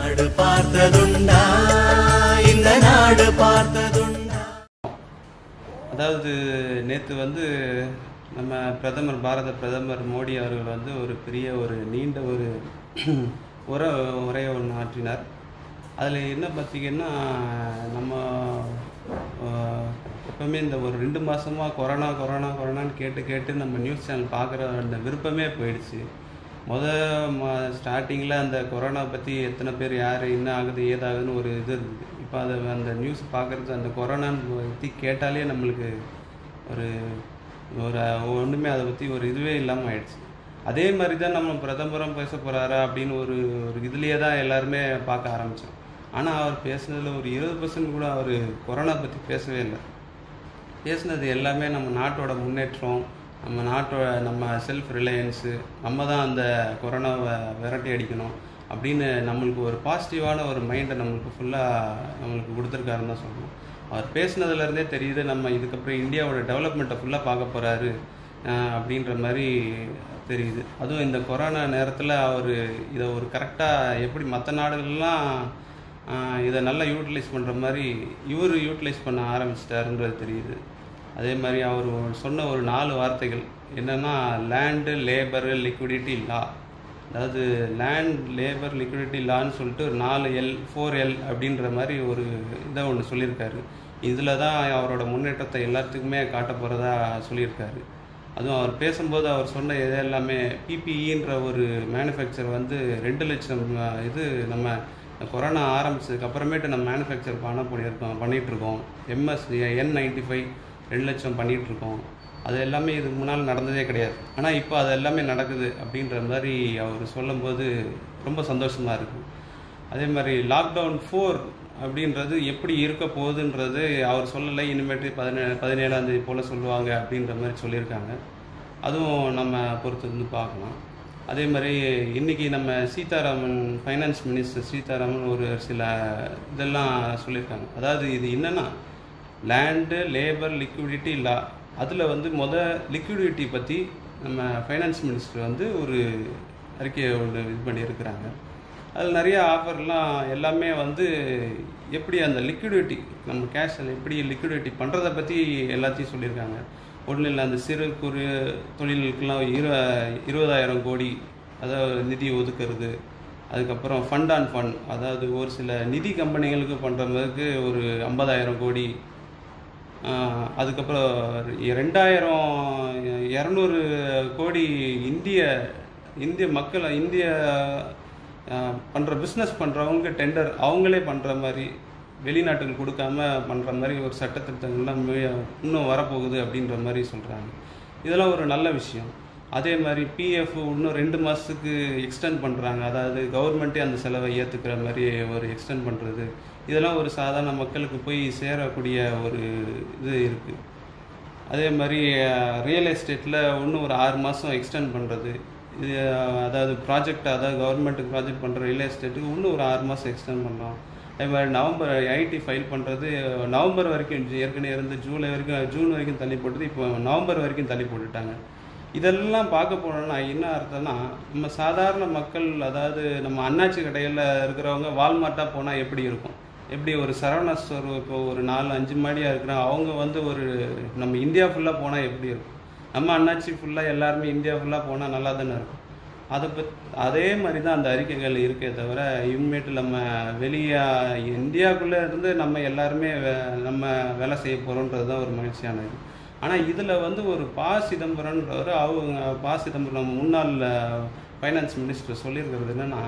நாடு பார்த்ததுண்டா இந்த நாடு பார்த்ததுண்டா அதாவது நேற்று வந்து நம்ம பிரதமர் பாரத பிரதமர் மோடி அவர்கள் வந்து ஒரு பெரிய ஒரு நீண்ட ஒரு உர உரையை ஒன்று ஆற்றினார் அதில் என்ன பார்த்தீங்கன்னா நம்ம ஆஹ், எப்பவுமே இந்த ஒரு ரெண்டு மாதமாக கொரோனா கொரோனா கொரோனான்னு கேட்டு கேட்டு நம்ம நியூஸ் சேனல் பார்க்குற அந்த விருப்பமே போயிடுச்சு முத மா ஸ்டார்டிங்கில் அந்த கொரோனா பற்றி எத்தனை பேர் யார் என்ன ஆகுது ஏதாகுதுன்னு ஒரு இது இருக்குது இப்போ அதை அந்த நியூஸ் பார்க்குறது அந்த கொரோனான்னு பற்றி கேட்டாலே நம்மளுக்கு ஒரு ஒரு ஒன்றுமே அதை பற்றி ஒரு இதுவே இல்லாமல் ஆயிடுச்சு அதே மாதிரி தான் நம்ம பிரதமரும் பேச போகிறாரா அப்படின்னு ஒரு ஒரு இதுலேயே தான் எல்லாருமே பார்க்க ஆரம்பித்தோம் ஆனால் அவர் பேசுனதில் ஒரு இருபது பர்சன்ட் கூட அவர் கொரோனா பற்றி பேசவே இல்லை பேசுனது எல்லாமே நம்ம நாட்டோட முன்னேற்றம் நம்ம நாட்டோட நம்ம செல்ஃப் ரிலையன்ஸு நம்ம தான் அந்த கொரோனாவை விரட்டி அடிக்கணும் அப்படின்னு நம்மளுக்கு ஒரு பாசிட்டிவான ஒரு மைண்டை நம்மளுக்கு ஃபுல்லாக நம்மளுக்கு கொடுத்துருக்காருன்னு தான் சொல்லணும் அவர் பேசுனதுலேருந்தே தெரியுது நம்ம இதுக்கப்புறம் இந்தியாவோட டெவலப்மெண்ட்டை ஃபுல்லாக பார்க்க போகிறாரு அப்படின்ற மாதிரி தெரியுது அதுவும் இந்த கொரோனா நேரத்தில் அவர் இதை ஒரு கரெக்டாக எப்படி மற்ற நாடுகள்லாம் ஆஹ் இதை நல்லா யூட்டிலைஸ் பண்ணுற மாதிரி இவர் யூட்டிலைஸ் பண்ண ஆரம்பிச்சிட்டாருன்றது தெரியுது அதே மாதிரி அவர் சொன்ன ஒரு நாலு வார்த்தைகள் என்னென்னா லேண்டு லேபரு லிக்விடிட்டி லா அதாவது லேண்ட் லேபர் லிக்விடிட்டி லான்னு சொல்லிட்டு ஒரு நாலு எல் ஃபோர் எல் அப்படின்ற மாதிரி ஒரு இதை ஒன்று சொல்லியிருக்காரு இதில் தான் அவரோட முன்னேற்றத்தை எல்லாத்துக்குமே காட்ட போகிறதா சொல்லியிருக்காரு அதுவும் அவர் பேசும்போது அவர் சொன்ன இது எல்லாமே பிபிஇன்ற ஒரு மேனுஃபேக்சர் வந்து ரெண்டு லட்சம் அஹ், இது நம்ம கொரோனா ஆரம்பிச்சதுக்கு அப்புறமேட்டு நம்ம மேனுஃபேக்சர் பண்ண பண்ணியிருக்கோம் பண்ணிட்டு இருக்கோம் எம்எஸ் என் நைன்டி ஃபைவ் ரெண்டு லட்சம் பண்ணிட்டு இருக்கோம் அது எல்லாமே இதுக்கு முன்னால் நடந்ததே கிடையாது ஆனால் இப்போ அது எல்லாமே நடக்குது அப்படின்ற மாதிரி அவர் சொல்லும்போது ரொம்ப சந்தோஷமாக இருக்குது அதே மாதிரி லாக்டவுன் ஃபோர் அப்படின்றது எப்படி இருக்க போகுதுன்றது அவர் சொல்லலை இனிமேட்டு பதினே பதினேழாம் தேதி போல் சொல்லுவாங்க அப்படின்ற மாதிரி சொல்லியிருக்காங்க அதுவும் நம்ம பொறுத்து வந்து பார்க்கலாம் அதே மாதிரி இன்னைக்கு நம்ம சீதாராமன் ஃபைனான்ஸ் மினிஸ்டர் சீதாராமன் ஒரு சில இதெல்லாம் சொல்லியிருக்காங்க அதாவது இது என்னன்னா லேண்டு லேபர் லிக்விடிட்டி லா அதில் வந்து முத லிக்விடிட்டி பற்றி நம்ம ஃபைனான்ஸ் மினிஸ்டர் வந்து ஒரு அறிக்கையை ஒன்று இது பண்ணியிருக்கிறாங்க அதில் நிறைய ஆஃபர்லாம் எல்லாமே வந்து எப்படி அந்த லிக்விடிட்டி நம்ம கேஷில் எப்படி லிக்விடிட்டி பண்ணுறதை பற்றி எல்லாத்தையும் சொல்லியிருக்காங்க ஒன்றும் இல்லை அந்த சிறு குறு தொழிலுக்கெல்லாம் இரு இருபதாயிரம் கோடி அதாவது நிதி ஒதுக்குறது அதுக்கப்புறம் ஃபண்ட் ஆன் ஃபண்ட் அதாவது ஒரு சில நிதி கம்பெனிகளுக்கு பண்ணுற மாதிரிக்கு ஒரு ஐம்பதாயிரம் கோடி ஆஹ் அதுக்கப்புறம் ரெண்டாயிரம் இரநூறு கோடி இந்திய இந்திய மக்கள் இந்திய பண்ணுற பிஸ்னஸ் பண்ணுறவங்க டெண்டர் அவங்களே பண்ணுற மாதிரி வெளிநாட்டுக்கு கொடுக்காம பண்ணுற மாதிரி ஒரு சட்டத்திட்டங்கள்லாம் மி- இன்னும் வரப்போகுது அப்படின்ற மாதிரி சொல்கிறாங்க இதெல்லாம் ஒரு நல்ல விஷயம் அதே மாதிரி பிஎஃப் இன்னும் ரெண்டு மாதத்துக்கு எக்ஸ்டெண்ட் பண்ணுறாங்க அதாவது கவர்மெண்ட்டே அந்த செலவை ஏற்றுக்கிற மாதிரி ஒரு எக்ஸ்டெண்ட் பண்ணுறது இதெல்லாம் ஒரு சாதாரண மக்களுக்கு போய் சேரக்கூடிய ஒரு இது இருக்குது அதே மாதிரி ரியல் எஸ்டேட்டில் இன்னும் ஒரு ஆறு மாதம் எக்ஸ்டெண்ட் பண்ணுறது இது அஹ், அதாவது ப்ராஜெக்ட் அதாவது கவர்மெண்ட்டுக்கு ப்ராஜெக்ட் பண்ணுற ரியல் எஸ்டேட்டுக்கு இன்னும் ஒரு ஆறு மாதம் எக்ஸ்டெண்ட் பண்ணலாம் அதே மாதிரி நவம்பர் ஐடி ஃபைல் பண்ணுறது நவம்பர் வரைக்கும் ஏற்கனவே இருந்து ஜூலை வரைக்கும் ஜூன் வரைக்கும் தள்ளி போட்டது இப்போ நவம்பர் வரைக்கும் தள்ளி போட்டுட்டாங்க இதெல்லாம் பார்க்க போனோம்னா என்ன அர்த்தம்னா நம்ம சாதாரண மக்கள் அதாவது நம்ம அண்ணாச்சி கடையில் இருக்கிறவங்க வால்மார்ட்டாக போனால் எப்படி இருக்கும் எப்படி ஒரு சரவணா ஸ்டோர் இப்போ ஒரு நாலு அஞ்சு மாடியாக இருக்கிறோம் அவங்க வந்து ஒரு நம்ம இந்தியா ஃபுல்லாக போனால் எப்படி இருக்கும் நம்ம அண்ணாச்சி ஃபுல்லாக எல்லாருமே இந்தியா ஃபுல்லாக போனால் நல்லா தானே இருக்கும் அதை பத் அதே மாதிரி தான் அந்த அறிக்கைகள் இருக்கே தவிர இனிமேட்டு நம்ம வெளியே இந்தியாவுக்குள்ளே இருந்து நம்ம எல்லாருமே வே- நம்ம வேலை செய்ய போகிறோன்றது தான் ஒரு மகிழ்ச்சியானது ஆனால் இதில் வந்து ஒரு பா சிதம்பரம்ன்றவர் அவங்க பா சிதம்பரம் முன்னாள் ஃபைனான்ஸ் மினிஸ்டர் சொல்லியிருக்கிறது என்னென்னா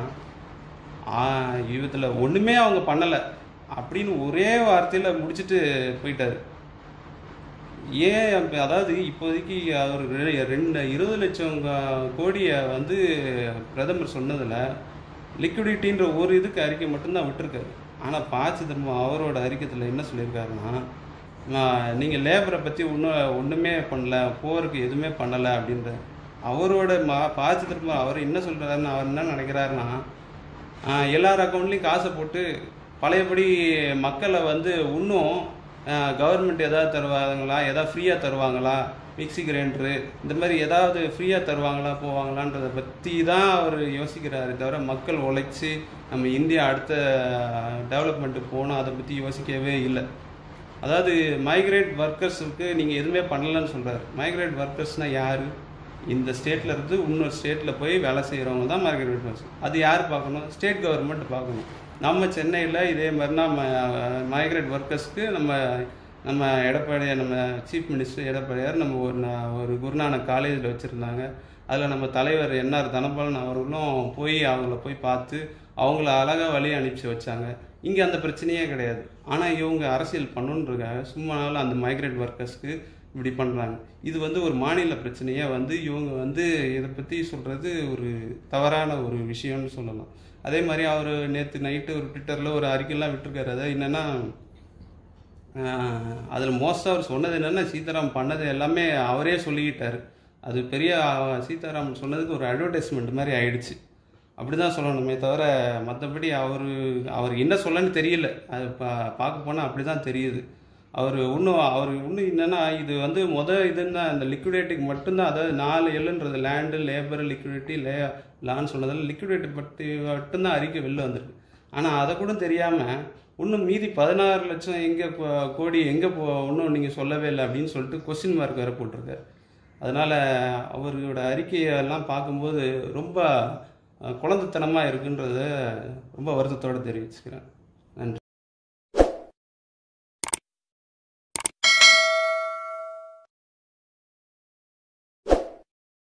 இதில் ஒன்றுமே அவங்க பண்ணலை அப்படின்னு ஒரே வார்த்தையில் முடிச்சுட்டு போயிட்டாரு ஏன் அப்ப- அதாவது இப்போதைக்கு அவர் ரெ- ரெண்டு இருபது லட்சம் கா- கோடியை வந்து பிரதமர் சொன்னதில் லிக்விடிட்டின்ற ஒரு இதுக்கு அறிக்கை மட்டும்தான் விட்டுருக்காரு ஆனால் ப சிதம்பரம் அவரோட அறிக்கையில் என்ன சொல்லியிருக்காருன்னா நீங்கள் லேபரை பற்றி ஒன்றும் ஒன்றுமே பண்ணல போருக்கு எதுவுமே பண்ணலை அப்படின்ற அவரோட மா ப சிதம்பரம் அவர் என்ன சொல்கிறாருன்னா அவர் என்ன நினைக்கிறாருன்னா ஆஹ் எல்லார் அக்கௌண்ட்லேயும் காசை போட்டு பழையபடி மக்களை வந்து இன்னும் கவர்மெண்ட் எதாவது தருவாங்களா எதாவது ஃப்ரீயாக தருவாங்களா மிக்ஸி கிரைண்டரு இந்த மாதிரி ஏதாவது ஃப்ரீயாக தருவாங்களா போவாங்களான்றதை பற்றி தான் அவர் யோசிக்கிறாரு தவிர மக்கள் உழைச்சி நம்ம இந்தியா அடுத்த டெவலப்மெண்ட்டுக்கு போகணும் அதை பற்றி யோசிக்கவே இல்லை அதாவது மைக்ரேட் ஒர்க்கர்ஸுக்கு நீங்கள் எதுவுமே பண்ணலன்னு சொல்கிறாரு மைக்ரேட் ஒர்க்கர்ஸ்னால் யார் இந்த ஸ்டேட்டில் இருந்து இன்னொரு ஸ்டேட்டில் போய் வேலை செய்கிறவங்க தான் மைக்ரேட் ஒர்க்கர்ஸ் அது யார் பார்க்கணும் ஸ்டேட் கவர்மெண்ட் பார்க்கணும் நம்ம சென்னையில் இதே மாதிரி நம்ம மைக்ரேட் ஒர்க்கர்ஸ்க்கு நம்ம நம்ம எடப்பாடியார் நம்ம சீஃப் மினிஸ்டர் எடப்பாடியார் நம்ம ஒரு நா- ஒரு குருநானக் காலேஜில் வச்சுருந்தாங்க அதில் நம்ம தலைவர் என்ஆர் தனபாலன் அவர்களும் போய் அவங்கள போய் பார்த்து அவங்கள அழகாக வழி அனுப்பிச்சு வச்சாங்க இங்கே அந்த பிரச்சனையே கிடையாது ஆனால் இவங்க அரசியல் பண்ணணுன்றதுக்காக சும்மானாலும் அந்த மைக்ரேட் ஒர்க்கர்ஸ்க்கு இப்படி பண்ணுறாங்க இது வந்து ஒரு மாநில பிரச்சனையை வந்து இவங்க வந்து இதை பற்றி சொல்கிறது ஒரு தவறான ஒரு விஷயம்னு சொல்லலாம் அதே மாதிரி அவர் நேற்று நைட்டு ஒரு ட்விட்டரில் ஒரு அறிக்கைலாம் விட்டுருக்காரு அதாவது என்னென்னா அதில் மோஸ்ட்டாக அவர் சொன்னது என்னென்னா சீதாராம் பண்ணது எல்லாமே அவரே சொல்லிக்கிட்டாரு அது பெரிய அஹ், சீதாராமன் சொன்னதுக்கு ஒரு அட்வர்டைஸ்மெண்ட் மாதிரி ஆயிடுச்சு அப்படி தான் சொல்லணுமே தவிர மற்றபடி அவர் அவர் என்ன சொல்லன்னு தெரியல அது பா பார்க்க போனால் அப்படி தான் தெரியுது அவர் இன்னும் அவர் இன்னும் என்னென்னா இது வந்து முத இதுன்னா இந்த லிக்விடேட்டுக்கு மட்டும்தான் அதாவது நாலு எல்லுன்றது லேண்டு லேபர் லிக்விடிட்டி லே லான்னு சொன்னதில் லிக்விடேட் பற்றி மட்டும்தான் அறிக்கை வெளில வந்திருக்கு ஆனால் அதை கூட தெரியாமல் இன்னும் மீதி பதினாறு லட்சம் எங்கே கோடி எங்கே போ இன்னும் நீங்கள் சொல்லவே இல்லை அப்படின்னு சொல்லிட்டு கொஸ்டின் மார்க் வேறு போட்டிருக்காரு அதனால் அவரோட அறிக்கையெல்லாம் பார்க்கும்போது ரொம்ப அஹ், குழந்தைத்தனமாக இருக்குன்றத ரொம்ப வருத்தத்தோடு தெரிவிச்சுக்கிறேன்